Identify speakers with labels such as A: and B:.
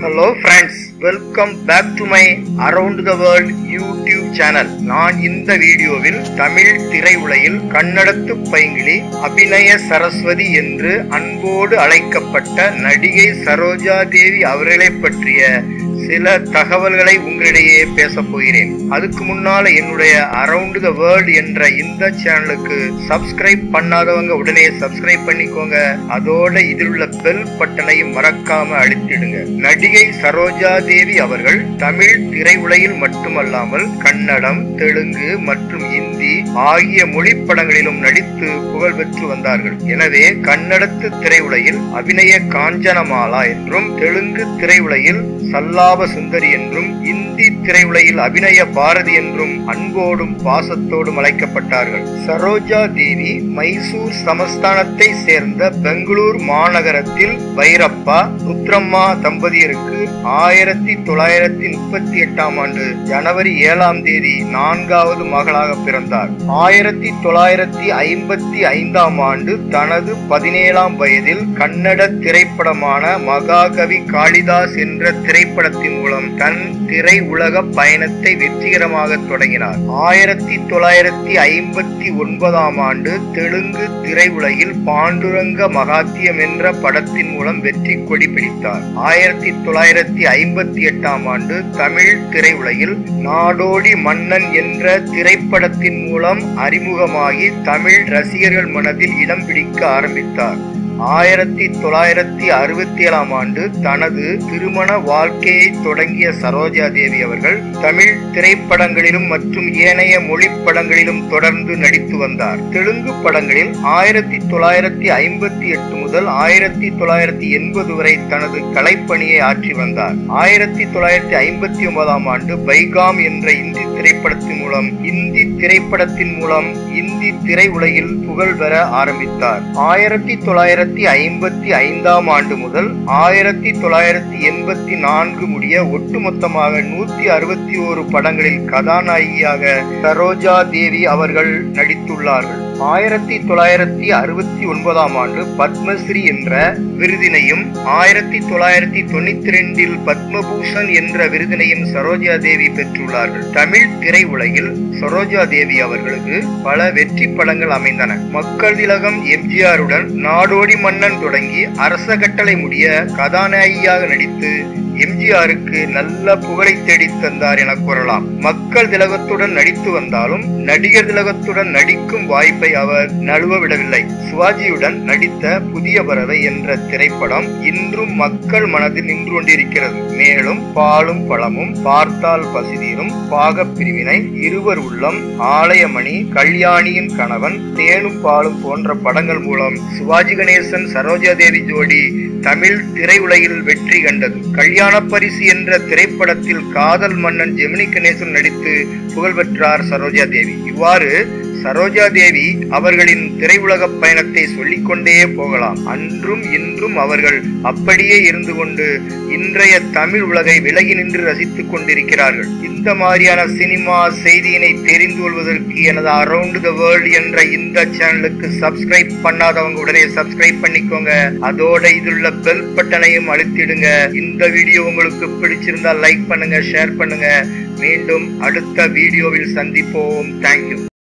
A: hello friends welcome back to my around the world YouTube channel நான் இந்த வீடியோவில் தமிழ் திரையுலகில் கன்னடத்து பைங்கிளி அபிநய சரஸ்வதி என்று அன்போடு அழைக்கப்பட்ட நடிகை சரோஜா தேவி அவர்களை பற்றிய சில தகவல்களை உங்களிடையே பேச போகிறேன் அதுக்கு முன்னால என்னுடைய அரவுண்ட் த வேர்ல்ட் என்ற இந்த சேனலுக்கு சப்ஸ்கிரைப் பண்ணாதவங்க உடனே சப்ஸ்கிரைப் பண்ணிக்கோங்க அதோட இதில் உள்ள பெல் பட்டனையும் மறக்காம அழுத்திடுங்க நடிகை சரோஜா தேவி அவர்கள் தமிழ் திரையுலகில் மட்டுமல்லாமல் கன்னடம் தெலுங்கு மற்றும் இந்தி ஆகிய மொழி படங்களிலும் நடித்து புகழ் பெற்று வந்தார்கள் எனவே கன்னடத்து திரையுலகில் அபிநய காஞ்சனமாலா என்றும் தெலுங்கு திரையுலகில் சல்லாப சுந்தரி என்றும் இந்தி திரையுலகில் அபிநய பாரதி என்றும் அன்போடும் பாசத்தோடும் அழைக்கப்பட்டார்கள் சரோஜா தேவி மைசூர் சமஸ்தானத்தை சேர்ந்த பெங்களூர் மாநகரத்தில் வைரப்பா ருத்ரம்மா தம்பதியருக்கு ஆயிரத்தி தொள்ளாயிரத்தி முப்பத்தி எட்டாம் ஆண்டு ஜனவரி ஏழாம் தேதி நான்காவது மகளாக பிறந்தார் ஆயிரத்தி தொள்ளாயிரத்தி ஐம்பத்தி ஐந்தாம் ஆண்டு தனது பதினேழாம் வயதில் கன்னட திரைப்படமான மகாகவி காளிதாஸ் என்ற திரைப்படத்தின் மூலம் தன் திரை உலக பயணத்தை வெற்றிகரமாக தொடங்கினார் ஆயிரத்தி தொள்ளாயிரத்தி ஐம்பத்தி ஒன்பதாம் ஆண்டு தெலுங்கு திரையுலகில் பாண்டுரங்க மகாத்தியம் என்ற படத்தின் மூலம் வெற்றி கொடி பிடித்தார் ஆயிரத்தி தொள்ளாயிரத்தி ஐம்பத்தி எட்டாம் ஆண்டு தமிழ் திரையுலகில் நாடோடி மன்னன் என்ற திரைப்படத்தின் மூலம் அறிமுகமாகி தமிழ் ரசிகர்கள் மனதில் இடம் பிடிக்க ஆரம்பித்தார் ஆயிரத்தி தொள்ளாயிரத்தி அறுபத்தி ஏழாம் ஆண்டு தனது திருமண வாழ்க்கையை தொடங்கிய சரோஜா தேவி அவர்கள் தமிழ் திரைப்படங்களிலும் மற்றும் ஏனைய மொழி படங்களிலும் தொடர்ந்து நடித்து வந்தார் தெலுங்கு படங்களில் ஆயிரத்தி தொள்ளாயிரத்தி ஐம்பத்தி எட்டு முதல் ஆயிரத்தி தொள்ளாயிரத்தி எண்பது வரை தனது கலைப்பணியை ஆற்றி வந்தார் ஆயிரத்தி தொள்ளாயிரத்தி ஐம்பத்தி ஒன்பதாம் ஆண்டு பைகாம் என்ற இந்தி திரைப்படத்தின் மூலம் இந்தி திரைப்படத்தின் மூலம் இந்தி திரையுலகில் புகழ் பெற ஆரம்பித்தார் ஆயிரத்தி தொள்ளாயிரத்தி ஐம்பத்தி ஐந்தாம் ஆண்டு முதல் ஆயிரத்தி தொள்ளாயிரத்தி எண்பத்தி நான்கு முடிய ஒட்டுமொத்தமாக நூத்தி அறுபத்தி ஓரு படங்களில் கதாநாயகியாக சரோஜா தேவி அவர்கள் நடித்துள்ளார்கள் ஆயிரத்தி தொள்ளாயிரத்தி அறுபத்தி ஒன்பதாம் ஆண்டு பத்மஸ்ரீ என்ற விருதினையும் ஆயிரத்தி தொள்ளாயிரத்தி தொண்ணூத்தி ரெண்டில் பத்மபூஷன் என்ற விருதினையும் சரோஜா தேவி பெற்றுள்ளார்கள் தமிழ் திரையுலகில் சரோஜா தேவி அவர்களுக்கு பல வெற்றி படங்கள் அமைந்தன மக்கள் திலகம் எம்ஜிஆருடன் நாடோடி மன்னன் தொடங்கி அரச கட்டளை முடிய கதாநாயகியாக நடித்து எம்ஜிஆருக்கு நல்ல புகழை தேடி தந்தார் என கூறலாம் மக்கள் திலகத்துடன் நடித்து வந்தாலும் நடிகர் திலகத்துடன் நடிக்கும் வாய்ப்பை அவர் நழுவ விடவில்லை சிவாஜியுடன் நடித்த புதிய பறவை என்ற திரைப்படம் இன்றும் மக்கள் மனதில் நின்று கொண்டிருக்கிறது மேலும் பாலும் பழமும் பார்த்தால் பசிதீரும் பாக பிரிவினை இருவர் உள்ளம் ஆலயமணி கல்யாணியின் கணவன் தேனும் பாலும் போன்ற படங்கள் மூலம் சிவாஜி கணேசன் சரோஜா தேவி ஜோடி தமிழ் திரையுலகில் வெற்றி கண்டது கல்யாண பரிசு என்ற திரைப்படத்தில் காதல் மன்னன் ஜெமினி கணேசன் நடித்து புகழ் பெற்றார் சரோஜா தேவி இவ்வாறு சரோஜா தேவி அவர்களின் திரையுலக பயணத்தை சொல்லிக்கொண்டே போகலாம் அன்றும் இன்றும் அவர்கள் அப்படியே இருந்து கொண்டு இன்றைய தமிழ் உலகை விலகி நின்று ரசித்துக் கொண்டிருக்கிறார்கள் இந்த மாதிரியான சினிமா செய்தியினை தெரிந்து கொள்வதற்கு எனது அரவுண்ட் த வேர்ல்ட் என்ற இந்த சேனலுக்கு சப்ஸ்கிரைப் பண்ணாதவங்க உடனே சப்ஸ்கிரைப் பண்ணிக்கோங்க அதோட இதுள்ள பெல் பட்டனையும் அழுத்திடுங்க இந்த வீடியோ உங்களுக்கு பிடிச்சிருந்தா லைக் பண்ணுங்க ஷேர் பண்ணுங்க மீண்டும் அடுத்த வீடியோவில் சந்திப்போம் தேங்க்யூ